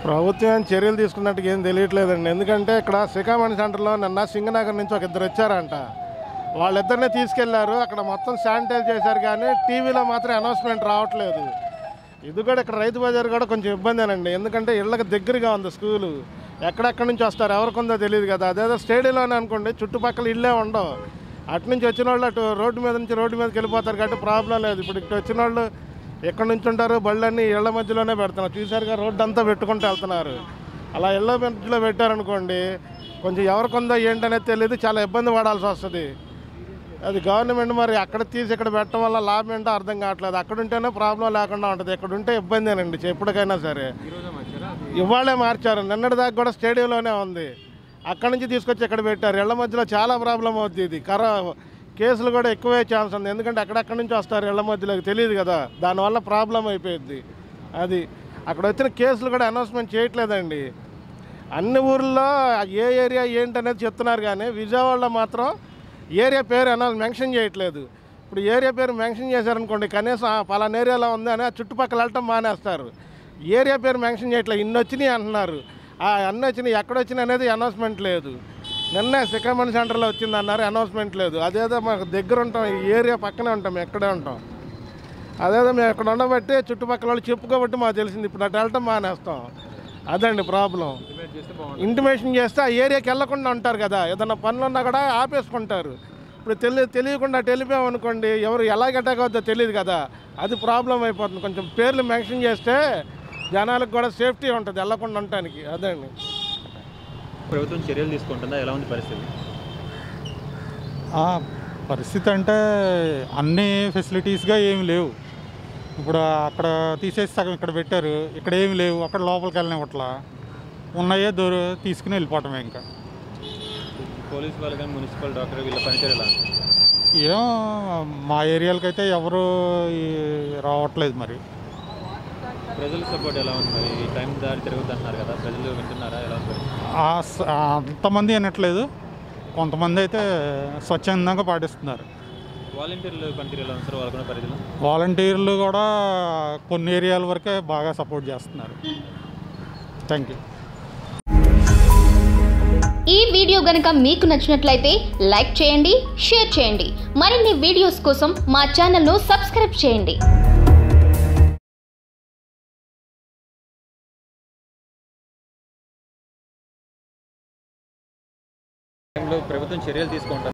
ప్రభుత్వం ఏం చర్యలు తీసుకున్నట్టుగా ఏం తెలియట్లేదండి ఎందుకంటే ఇక్కడ శ్రీకామణి సెంటర్లో నిన్న సింగనగర్ నుంచి ఒక ఇద్దరు వచ్చారంట వాళ్ళిద్దరిని తీసుకెళ్లారు అక్కడ మొత్తం శానిటైజ్ చేశారు కానీ టీవీలో మాత్రం అనౌన్స్మెంట్ రావట్లేదు ఇది కూడా ఇక్కడ రైతు బజార్ కూడా కొంచెం ఇబ్బందేనండి ఎందుకంటే ఇళ్ళకి దగ్గరగా ఉంది స్కూలు ఎక్కడెక్కడి నుంచి వస్తారు ఎవరికి ఉందో తెలియదు కదా అదేదో స్టేడియంలోనే అనుకోండి చుట్టుపక్కల ఇళ్ళే ఉండవు అటు నుంచి వచ్చిన వాళ్ళు అటు రోడ్డు మీద నుంచి రోడ్డు మీదకి వెళ్ళిపోతారు కాబట్టి ప్రాబ్లం లేదు ఇప్పుడు ఇక్కడ వచ్చిన వాళ్ళు ఎక్కడి నుంచి ఉంటారు బళ్ళన్నీ ఇళ్ల మధ్యలోనే పెడుతున్నారు చూసారుగా రోడ్డు అంతా పెట్టుకుంటూ వెళ్తున్నారు అలా ఇళ్ల మధ్యలో పెట్టారనుకోండి కొంచెం ఎవరికి ఉందో ఏంటనేది తెలియదు చాలా ఇబ్బంది పడాల్సి వస్తుంది అది గవర్నమెంట్ మరి అక్కడ తీసి ఇక్కడ పెట్టడం వల్ల లాభం ఏంటో అర్థం కావట్లేదు అక్కడ ఉంటేనే ప్రాబ్లం లేకుండా ఉంటుంది ఇక్కడ ఉంటే ఇబ్బందేనండి ఎప్పటికైనా సరే ఇవాళే మార్చారు నిన్నటి దాకా కూడా స్టేడియంలోనే ఉంది అక్కడి నుంచి తీసుకొచ్చి ఇక్కడ పెట్టారు ఇళ్ల మధ్యలో చాలా ప్రాబ్లం అవుతుంది ఇది కర కేసులు కూడా ఎక్కువే ఛాన్స్ ఉంది ఎందుకంటే అక్కడక్కడి నుంచి వస్తారు ఇళ్ల మధ్యలోకి తెలియదు కదా దానివల్ల ప్రాబ్లం అయిపోయింది అది అక్కడ వచ్చిన కేసులు కూడా అనౌన్స్మెంట్ చేయట్లేదండి అన్ని ఊర్లో ఏ ఏరియా ఏంటనేది చెప్తున్నారు కానీ విజయవాడలో మాత్రం ఏరియా పేరు అనౌన్స్ మెన్షన్ చేయట్లేదు ఇప్పుడు ఏరియా పేరు మెన్షన్ చేశారనుకోండి కనీసం ఆ పలానా ఏరియాలో ఉంది అని ఆ చుట్టుపక్కల వెళ్ళటం మానేస్తారు ఏరియా పేరు మెన్షన్ చేయట్లేదు ఇన్ని వచ్చినాయి అంటున్నారు ఆ అన్ని వచ్చినాయి ఎక్కడ వచ్చినాయి అనేది అనౌన్స్మెంట్ లేదు నిన్నే సిక్కమణి సెంటర్లో వచ్చింది అన్నారు అనౌన్స్మెంట్ లేదు అదేదో మాకు దగ్గర ఉంటాం ఈ ఏరియా పక్కనే ఉంటాం ఎక్కడే ఉంటాం అదేదో మేము ఇక్కడ ఉండబట్టి చుట్టుపక్కల వాళ్ళు చెప్పుకోబట్టి మాకు తెలిసింది ఇప్పుడు అటు వెళ్ళటం మానేస్తాం అదండి ప్రాబ్లం ఇంటిమేషన్ చేస్తే ఆ ఏరియాకి వెళ్ళకుండా ఉంటారు కదా ఏదైనా పనులు ఉన్నా కూడా ఆపేసుకుంటారు ఇప్పుడు తెలి తెలియకుండా అటు వెళ్ళిపోయామనుకోండి ఎవరు ఎలా అటాక్ అవుతుందో తెలియదు కదా అది ప్రాబ్లం అయిపోతుంది కొంచెం పేర్లు మెన్షన్ చేస్తే జనాలకు కూడా సేఫ్టీ ఉంటుంది వెళ్ళకుండా ఉండటానికి అదండి ప్రభుత్వం చర్యలు తీసుకుంటుందా ఎలా ఉంది పరిస్థితి ఆ, పరిస్థితి అంటే అన్ని ఫెసిలిటీస్గా ఏమి లేవు ఇప్పుడు అక్కడ తీసేసి సగం ఇక్కడ పెట్టారు ఇక్కడ ఏమి లేవు అక్కడ లోపలికి వెళ్ళనివ్వట్లా ఉన్నాయే దూరం తీసుకుని వెళ్ళిపోవటమే ఇంకా పోలీస్ వాళ్ళు కానీ మున్సిపల్ డాక్టర్ వీళ్ళ పనితీరు ఎలా ఉంది? ఏం మా ఏరియాలకైతే ఎవరు ఈ రావట్లేదు మరి ప్రజల సపోర్ట్ ఎలా ఉంది మరి ఈ టైం దారి తిరగద్దు అంటున్నారు కదా ప్రజలు వింటున్నారా ఎలా ఉంది పరిస్థితి? ఆ స- అంతమంది అనట్లేదు కొంతమంది అయితే స్వచ్ఛందంగా పాటిస్తున్నారు వాలంటీర్లు పనితీరు ఎలా ఉంది సార్ వాళ్ళకున్న పరిధిలో వాలంటీర్లు కూడా కొన్ని ఏరియాల వరకే బాగా సపోర్ట్ చేస్తున్నారు థ్యాంక్ యూ ఈ వీడియో గనుక మీకు నచ్చినట్లయితే లైక్ చేయండి షేర్ చేయండి మరిన్ని వీడియోస్ కోసం మా ఛానల్ను సబ్స్క్రైబ్ చేయండి టైంలో ప్రభుత్వం చర్యలు తీసుకుంటుంది